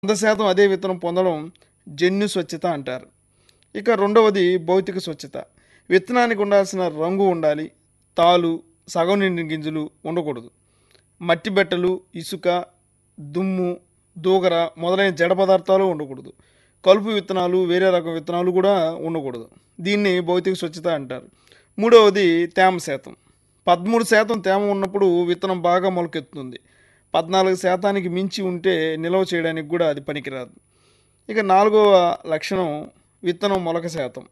వంద శాతం అదే విత్తనం పొందడం జన్యు స్వచ్ఛత అంటారు ఇక రెండవది భౌతిక స్వచ్ఛత విత్తనానికి ఉండాల్సిన రంగు ఉండాలి తాలు సగం నిండిన గింజలు ఉండకూడదు మట్టి బెట్టలు ఇసుక దుమ్ము దూగర మొదలైన జడ పదార్థాలు ఉండకూడదు కలుపు విత్తనాలు వేరే రకం విత్తనాలు కూడా ఉండకూడదు దీన్ని భౌతిక స్వచ్ఛత అంటారు మూడవది తేమ శాతం పదమూడు శాతం తేమ ఉన్నప్పుడు విత్తనం బాగా మొలకెత్తుతుంది పద్నాలుగు శాతానికి మించి ఉంటే నిల్వ చేయడానికి కూడా అది పనికిరాదు ఇక నాలుగవ లక్షణం విత్తనం మొలక శాతం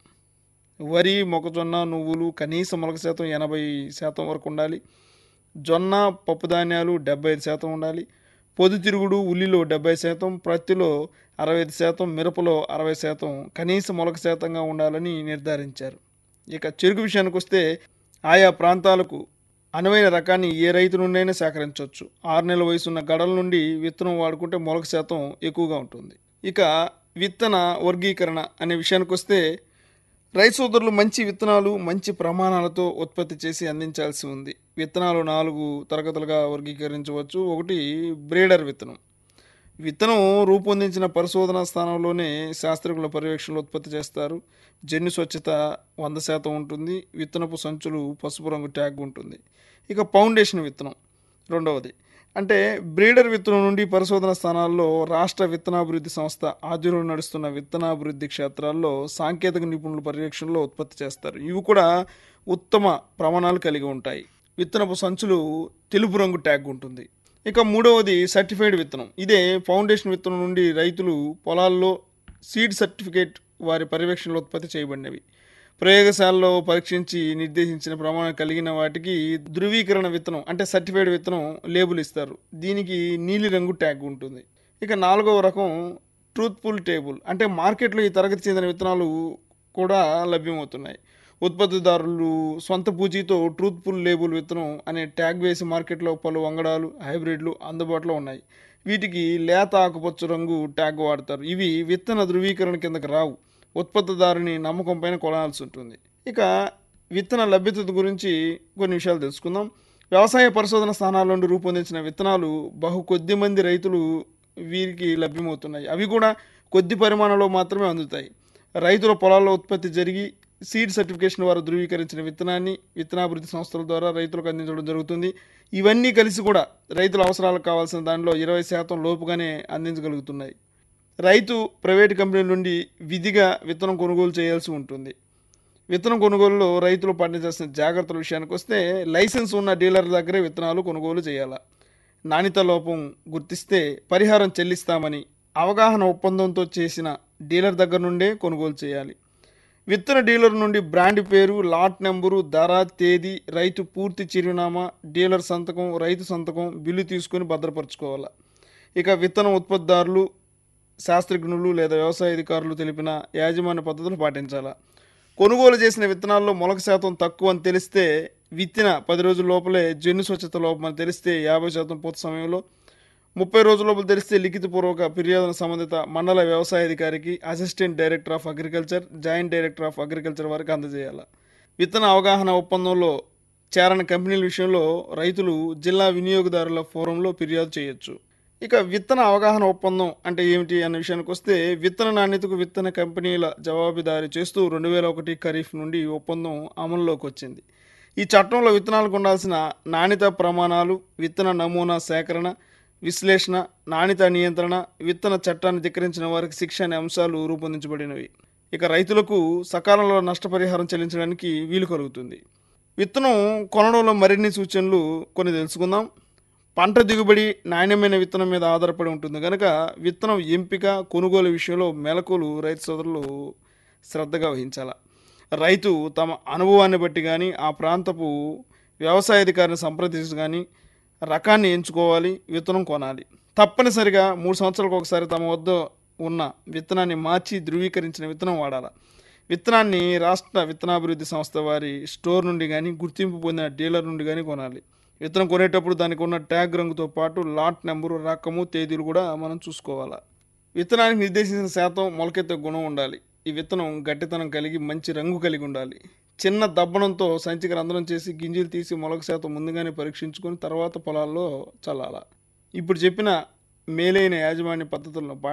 వరి మొక్కజొన్న నువ్వులు కనీస మొలక శాతం ఎనభై శాతం వరకు ఉండాలి జొన్న పప్పు ధాన్యాలు డెబ్బై ఐదు శాతం ఉండాలి పొద్దుతిరుగుడు ఉల్లిలో డెబ్బై శాతం ప్రత్తిలో అరవై ఐదు శాతం మిరపలో అరవై శాతం కనీస మొలక శాతంగా ఉండాలని నిర్ధారించారు ఇక చెరుకు విషయానికి వస్తే ఆయా ప్రాంతాలకు అనువైన రకాన్ని ఏ రైతు నుండైనా సేకరించవచ్చు ఆరు నెలల వయసున్న గడల నుండి విత్తనం వాడుకుంటే మొలక శాతం ఎక్కువగా ఉంటుంది ఇక విత్తన వర్గీకరణ అనే విషయానికి వస్తే రైతు సోదరులు మంచి విత్తనాలు మంచి ప్రమాణాలతో ఉత్పత్తి చేసి అందించాల్సి ఉంది విత్తనాలు నాలుగు తరగతులుగా వర్గీకరించవచ్చు ఒకటి బ్రీడర్ విత్తనం విత్తనం రూపొందించిన పరిశోధనా స్థానంలోనే శాస్త్రజ్ఞుల పర్యవేక్షణలో ఉత్పత్తి చేస్తారు జన్యు స్వచ్ఛత వంద శాతం ఉంటుంది విత్తనపు సంచులు పసుపు రంగు ట్యాగ్ ఉంటుంది ఇక ఫౌండేషన్ విత్తనం రెండవది అంటే బ్రీడర్ విత్తనం నుండి పరిశోధన స్థానాల్లో రాష్ట్ర విత్తనాభివృద్ధి సంస్థ ఆధ్వర్యంలో నడుస్తున్న విత్తనాభివృద్ధి క్షేత్రాల్లో సాంకేతిక నిపుణుల పర్యవేక్షణలో ఉత్పత్తి చేస్తారు ఇవి కూడా ఉత్తమ ప్రమాణాలు కలిగి ఉంటాయి విత్తనపు సంచులు తెలుపు రంగు ట్యాగ్ ఉంటుంది ఇక మూడవది సర్టిఫైడ్ విత్తనం ఇదే ఫౌండేషన్ విత్తనం నుండి రైతులు పొలాల్లో సీడ్ సర్టిఫికేట్ వారి పర్యవేక్షణలో ఉత్పత్తి చేయబడినవి ప్రయోగశాలలో పరీక్షించి నిర్దేశించిన ప్రమాణం కలిగిన వాటికి ధృవీకరణ విత్తనం అంటే సర్టిఫైడ్ విత్తనం లేబుల్ ఇస్తారు దీనికి నీలి రంగు ట్యాగ్ ఉంటుంది ఇక నాలుగవ రకం ట్రూత్ఫుల్ టేబుల్ అంటే మార్కెట్లో ఈ తరగతి చెందిన విత్తనాలు కూడా లభ్యమవుతున్నాయి ఉత్పత్తిదారులు సొంత పూచీతో ట్రూత్ఫుల్ లేబుల్ విత్తనం అనే ట్యాగ్ వేసి మార్కెట్లో పలు వంగడాలు హైబ్రిడ్లు అందుబాటులో ఉన్నాయి వీటికి లేత ఆకుపచ్చ రంగు ట్యాగ్ వాడతారు ఇవి విత్తన ధృవీకరణ కిందకి రావు ఉత్పత్తిదారుని నమ్మకం పైన కొనాల్సి ఉంటుంది ఇక విత్తన లభ్యత గురించి కొన్ని విషయాలు తెలుసుకుందాం వ్యవసాయ పరిశోధన స్థానాల నుండి రూపొందించిన విత్తనాలు బహు కొద్ది మంది రైతులు వీరికి లభ్యమవుతున్నాయి అవి కూడా కొద్ది పరిమాణంలో మాత్రమే అందుతాయి రైతుల పొలాల్లో ఉత్పత్తి జరిగి సీడ్ సర్టిఫికేషన్ వారు ధృవీకరించిన విత్తనాన్ని విత్తనాభివృద్ధి సంస్థల ద్వారా రైతులకు అందించడం జరుగుతుంది ఇవన్నీ కలిసి కూడా రైతుల అవసరాలకు కావాల్సిన దానిలో ఇరవై శాతం లోపుగానే అందించగలుగుతున్నాయి రైతు ప్రైవేటు కంపెనీల నుండి విధిగా విత్తనం కొనుగోలు చేయాల్సి ఉంటుంది విత్తనం కొనుగోలులో రైతులు పాటించాల్సిన జాగ్రత్తల విషయానికి వస్తే లైసెన్స్ ఉన్న డీలర్ దగ్గరే విత్తనాలు కొనుగోలు చేయాలి నాణ్యత లోపం గుర్తిస్తే పరిహారం చెల్లిస్తామని అవగాహన ఒప్పందంతో చేసిన డీలర్ దగ్గర నుండే కొనుగోలు చేయాలి విత్తన డీలర్ నుండి బ్రాండ్ పేరు లాట్ నెంబరు ధర తేదీ రైతు పూర్తి చిరునామా డీలర్ సంతకం రైతు సంతకం బిల్లు తీసుకొని భద్రపరచుకోవాలి ఇక విత్తన ఉత్పత్తిదారులు శాస్త్రజ్ఞులు లేదా వ్యవసాయ అధికారులు తెలిపిన యాజమాన్య పద్ధతులు పాటించాలి కొనుగోలు చేసిన విత్తనాల్లో మొలక శాతం తక్కువ అని తెలిస్తే విత్తిన పది రోజుల లోపలే జన్యు స్వచ్ఛత లోపం అని తెలిస్తే యాభై శాతం పూర్త సమయంలో ముప్పై రోజుల లోపల తెలిస్తే లిఖితపూర్వక ఫిర్యాదును సంబంధిత మండల వ్యవసాయ అధికారికి assistant director of agriculture joint director of agriculture వారికి అందజేయాలి విత్తన అవగాహన ఒప్పందంలో చేరని కంపెనీల విషయంలో రైతులు జిల్లా వినియోగదారుల ఫోరంలో ఫిర్యాదు చేయొచ్చు ఇక విత్తన అవగాహన ఒప్పందం అంటే ఏమిటి అన్న విషయానికి వస్తే విత్తన నాణ్యతకు విత్తన కంపెనీల జవాబుదారీ చేస్తూ రెండు వేల ఒకటి ఖరీఫ్ నుండి ఈ ఒప్పందం అమల్లోకి వచ్చింది ఈ చట్టంలో విత్తనాలకు ఉండాల్సిన నాణ్యత ప్రమాణాలు విత్తన నమూనా సేకరణ విశ్లేషణ నాణ్యత నియంత్రణ విత్తన చట్టాన్ని ధిక్కరించిన వారికి శిక్ష అనే అంశాలు రూపొందించబడినవి ఇక రైతులకు సకాలంలో నష్టపరిహారం చెల్లించడానికి వీలు కలుగుతుంది విత్తనం కొనడంలో మరిన్ని సూచనలు కొన్ని తెలుసుకుందాం పంట దిగుబడి నాణ్యమైన విత్తనం మీద ఆధారపడి ఉంటుంది కనుక విత్తనం ఎంపిక కొనుగోలు విషయంలో మెలకులు రైతు సోదరులు శ్రద్ధగా వహించాలి రైతు తమ అనుభవాన్ని బట్టి కానీ ఆ ప్రాంతపు వ్యవసాయ అధికారిని సంప్రదించి కానీ రకాన్ని ఎంచుకోవాలి విత్తనం కొనాలి తప్పనిసరిగా మూడు సంవత్సరాలకు ఒకసారి తమ వద్ద ఉన్న విత్తనాన్ని మార్చి ధృవీకరించిన విత్తనం వాడాలి విత్తనాన్ని రాష్ట్ర విత్తనాభివృద్ధి సంస్థ వారి స్టోర్ నుండి కానీ గుర్తింపు పొందిన డీలర్ నుండి కానీ కొనాలి విత్తనం కొనేటప్పుడు దానికి ఉన్న ట్యాగ్ రంగుతో పాటు లాట్ నెంబరు రకము తేదీలు కూడా మనం చూసుకోవాలి విత్తనానికి నిర్దేశించిన శాతం మొలకెత్తే గుణం ఉండాలి ఈ విత్తనం గట్టితనం కలిగి మంచి రంగు కలిగి ఉండాలి చిన్న దబ్బనంతో సంచికి రంధ్రం చేసి గింజలు తీసి మొలక శాతం ముందుగానే పరీక్షించుకొని తర్వాత పొలాల్లో చల్లాల ఇప్పుడు చెప్పిన మేలైన యాజమాన్య పద్ధతులను పా